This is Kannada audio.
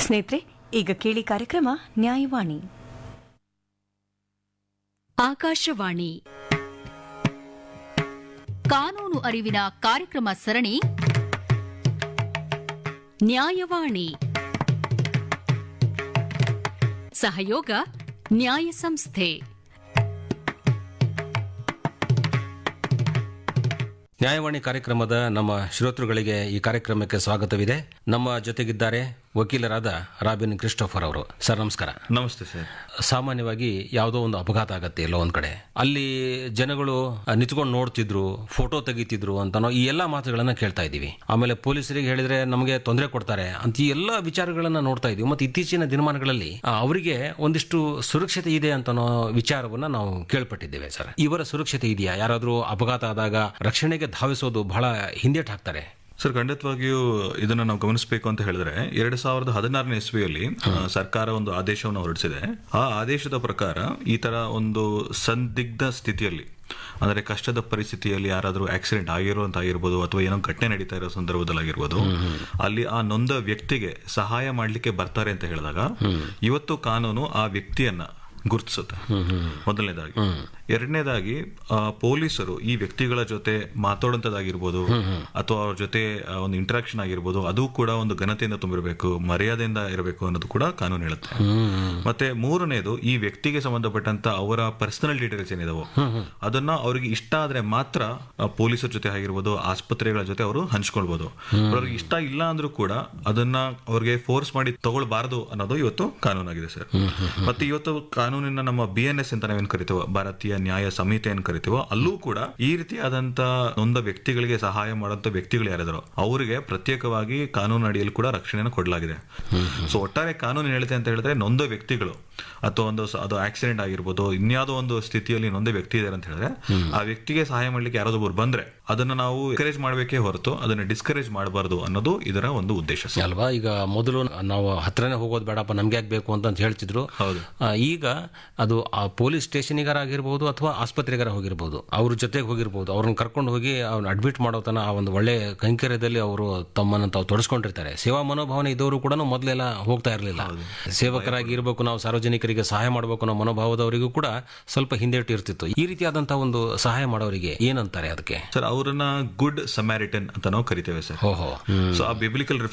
ಸ್ನೇಹಿತರೆ ಈಗ ಕೇಳಿ ಕಾರ್ಯಕ್ರಮ ನ್ಯಾಯವಾಣಿ ಆಕಾಶವಾಣಿ ಕಾನೂನು ಅರಿವಿನ ಕಾರ್ಯಕ್ರಮ ಸರಣಿ ನ್ಯಾಯವಾಣಿ ಸಹಯೋಗ ನ್ಯಾಯ ಸಂಸ್ಥೆ ನ್ಯಾಯವಾಣಿ ಕಾರ್ಯಕ್ರಮದ ನಮ್ಮ ಶ್ರೋತೃಗಳಿಗೆ ಈ ಕಾರ್ಯಕ್ರಮಕ್ಕೆ ಸ್ವಾಗತವಿದೆ ನಮ್ಮ ಜೊತೆಗಿದ್ದಾರೆ ವಕೀಲರಾದ ರಾಬಿನ್ ಕ್ರಿಸ್ಟೋಫರ್ ಅವರು ಸರ್ ನಮಸ್ಕಾರ ನಮಸ್ತೆ ಸರ್ ಸಾಮಾನ್ಯವಾಗಿ ಯಾವುದೋ ಒಂದು ಅಪಘಾತ ಆಗತ್ತೆ ಎಲ್ಲೋ ಒಂದ್ ಕಡೆ ಅಲ್ಲಿ ಜನಗಳು ನಿಂತ್ಕೊಂಡು ನೋಡ್ತಿದ್ರು ಫೋಟೋ ತೆಗಿತಿದ್ರು ಅಂತ ನಾವು ಈ ಎಲ್ಲಾ ಮಾತುಗಳನ್ನ ಕೇಳ್ತಾ ಇದೀವಿ ಆಮೇಲೆ ಪೊಲೀಸರಿಗೆ ಹೇಳಿದ್ರೆ ನಮಗೆ ತೊಂದರೆ ಕೊಡ್ತಾರೆ ಅಂತ ಈ ಎಲ್ಲ ವಿಚಾರಗಳನ್ನ ನೋಡ್ತಾ ಇದೀವಿ ಮತ್ತೆ ಇತ್ತೀಚಿನ ದಿನಮಾನಗಳಲ್ಲಿ ಆ, ಅವರಿಗೆ ಒಂದಿಷ್ಟು ಸುರಕ್ಷತೆ ಇದೆ ಅಂತ ಅನ್ನೋ ವಿಚಾರವನ್ನ ನಾವು ಕೇಳ್ಪಟ್ಟಿದ್ದೇವೆ ಸರ್ ಇವರ ಸುರಕ್ಷತೆ ಇದೆಯಾ ಯಾರಾದ್ರೂ ಅಪಘಾತ ಆದಾಗ ರಕ್ಷಣೆಗೆ ಧಾವಿಸೋದು ಬಹಳ ಹಿಂದೇಟ್ ಹಾಕ್ತಾರೆ ಸರ್ ಖಂಡಿತವಾಗಿಯೂ ಇದನ್ನ ನಾವು ಗಮನಿಸಬೇಕು ಅಂತ ಹೇಳಿದ್ರೆ ಎರಡ್ ಸಾವಿರದ ಹದಿನಾರನೇ ಇಸ್ವಿಯಲ್ಲಿ ಆ, ಸರ್ಕಾರ ಒಂದು ಆದೇಶವನ್ನು ಹೊರಡಿಸಿದೆ ಆ ಆದೇಶದ ಪ್ರಕಾರ ಈ ತರ ಒಂದು ಸಂದಿಗ್ಧ ಸ್ಥಿತಿಯಲ್ಲಿ ಅಂದ್ರೆ ಕಷ್ಟದ ಪರಿಸ್ಥಿತಿಯಲ್ಲಿ ಯಾರಾದರೂ ಆಕ್ಸಿಡೆಂಟ್ ಆಗಿರುವಂತ ಆಗಿರ್ಬೋದು ಅಥವಾ ಏನೋ ಘಟನೆ ನಡೀತಾ ಇರೋ ಸಂದರ್ಭದಲ್ಲಿ ಆಗಿರ್ಬೋದು ಅಲ್ಲಿ ಆ ನೊಂದ ವ್ಯಕ್ತಿಗೆ ಸಹಾಯ ಮಾಡ್ಲಿಕ್ಕೆ ಬರ್ತಾರೆ ಅಂತ ಹೇಳಿದಾಗ ಇವತ್ತು ಕಾನೂನು ಆ ವ್ಯಕ್ತಿಯನ್ನ ಗುರುತಿಸುತ್ತೆ ಮೊದಲನೇದಾಗಿ ಎರಡನೇದಾಗಿ ಆ, ಪೊಲೀಸರು ಈ ವ್ಯಕ್ತಿಗಳ ಜೊತೆ ಮಾತಾಡುವಂತದ್ದಾಗಿರ್ಬೋದು ಅಥವಾ ಅವ್ರ ಜೊತೆ ಆ, ಒಂದು ಇಂಟರಾಕ್ಷನ್ ಆಗಿರ್ಬೋದು ಅದು ಕೂಡ ಒಂದು ಘನತೆಯಿಂದ ತುಂಬಿರಬೇಕು ಮರ್ಯಾದೆಯಿಂದ ಇರಬೇಕು ಅನ್ನೋದು ಕೂಡ ಕಾನೂನು ಹೇಳುತ್ತೆ ಮತ್ತೆ ಮೂರನೇದು ಈ ವ್ಯಕ್ತಿಗೆ ಸಂಬಂಧಪಟ್ಟಂತ ಅವರ ಪರ್ಸನಲ್ ಡೀಟೇಲ್ಸ್ ಏನಿದಾವೋ ಅದನ್ನ ಅವ್ರಿಗೆ ಇಷ್ಟ ಆದ್ರೆ ಮಾತ್ರ ಆ, ಪೊಲೀಸರ ಜೊತೆ ಆಗಿರ್ಬೋದು ಆಸ್ಪತ್ರೆಗಳ ಜೊತೆ ಅವರು ಹಂಚ್ಕೊಳ್ಬಹುದು ಅವ್ರಿಗೆ ಇಷ್ಟ ಇಲ್ಲ ಅಂದ್ರೂ ಕೂಡ ಅದನ್ನ ಅವ್ರಿಗೆ ಫೋರ್ಸ್ ಮಾಡಿ ತಗೊಳ್ಬಾರದು ಅನ್ನೋದು ಇವತ್ತು ಕಾನೂನಾಗಿದೆ ಸರ್ ಮತ್ತೆ ಇವತ್ತು ಕಾನೂನಿನ ನಮ್ಮ ಬಿ ಎನ್ ಎಸ್ ಅಂತ ನಾವೇನ್ ಕರಿತೀವೋ ಭಾರತೀಯ ನ್ಯಾಯ ಸಂಹಿತೆ ಏನ್ ಕರಿತೀವೋ ಅಲ್ಲೂ ಕೂಡ ಈ ರೀತಿಯಾದಂತ ನೊಂದ ವ್ಯಕ್ತಿಗಳಿಗೆ ಸಹಾಯ ಮಾಡುವಂತ ವ್ಯಕ್ತಿಗಳು ಯಾರಿದಾರೋ ಅವರಿಗೆ ಪ್ರತ್ಯೇಕವಾಗಿ ಕಾನೂನು ಅಡಿಯಲ್ಲಿ ಕೂಡ ರಕ್ಷಣೆಯನ್ನು ಕೊಡಲಾಗಿದೆ ಸೊ ಒಟ್ಟಾರೆ ಕಾನೂನು ಹೇಳುತ್ತೆ ಅಂತ ಹೇಳಿದ್ರೆ ನೊಂದ ವ್ಯಕ್ತಿಗಳು ಅಥವಾ ಒಂದು ಸ- ಅದು ಆಕ್ಸಿಡೆಂಟ್ ಆಗಿರ್ಬೋದು ಇನ್ಯಾವುದೋ ಒಂದು ಸ್ಥಿತಿಯಲ್ಲಿ ನೊಂದ ವ್ಯಕ್ತಿ ಇದ್ದಾರೆ ಅಂತ ಹೇಳಿದ್ರೆ ಆ ವ್ಯಕ್ತಿಗೆ ಸಹಾಯ ಮಾಡ್ಲಿಕ್ಕೆ ಯಾರಾದೊಬ್ಬರು ಬಂದ್ರೆ ಅದನ್ನ ನಾವು ಎನ್ಕರೇಜ್ ಮಾಡಬೇಕೇ ಹೊರತು ಅದನ್ನ ಡಿಸ್ಕರೇಜ್ ಮಾಡಬಾರ್ದು ಅನ್ನೋದು ಇದರ ಒಂದು ಉದ್ದೇಶ ಸರ್. ಅಲ್ವಾ ಈಗ ಮೊದಲು ನಾವು ಹತ್ರನೇ ಹೋಗೋದು ಬೇಡಪ್ಪ ನಮ್ಗೆ ಯಾಕೆ ಬೇಕು ಅಂತ ಹೇಳ್ತಿದ್ರು ಹೌದು. ಆ, ಈಗ ಅದು ಆ ಪೊಲೀಸ್ ಸ್ಟೇಷನಿಗಾರ ಆಗಿರ್ಬೋದು ಅಥವಾ ಆಸ್ಪತ್ರೆಗಾರ ಹೋಗಿರ್ಬೋದು ಅವ್ರ ಜೊತೆಗೆ ಹೋಗಿರ್ಬೋದು ಅವ್ರನ್ನ ಕರ್ಕೊಂಡು ಹೋಗಿ ಅವ್ನ ಅಡ್ಮಿಟ್ ಮಾಡೋ ತನ ಆ ಒಂದು ಒಳ್ಳೆ ಕೈಂಕರ್ಯದಲ್ಲಿ ಅವರು ತಮ್ಮನ್ನು ತಾವು ತೊಡಸ್ಕೊಂಡಿರ್ತಾರೆ ಸೇವಾ ಮನೋಭಾವನೆ ಇದ್ದವರು ಕೂಡ ಮೊದಲೆಲ್ಲ ಹೋಗ್ತಾ ಇರಲಿಲ್ಲ ಸೇವಕರಾಗಿ ಇರಬೇಕು ನಾವು ಸಾರ್ವಜನಿಕರಿಗೆ ಸಹಾಯ ಮಾಡಬೇಕು ಅನ್ನೋ ಮನೋಭಾವದವರಿಗೂ ಕೂಡ ಸ್ವಲ್ಪ ಹಿಂದೇಟು ಇರ್ತಿತ್ತು ಈ ರೀತಿಯಾದಂತಹ ಒಂದು ಸಹಾಯ ಮಾಡೋರಿಗೆ ಏನಂತಾರೆ ಅದಕ್ಕೆ ಸರ್ ಅವರನ್ನ ಗುಡ್ ಸಮ್ಯಾರಿಟನ್ ಅಂತ ನಾವು ಕರಿತೇವೆ ಸರ್ ಓಹೋ ಸೊ ಆ ಬಿಬ್ಲಿಕಲ್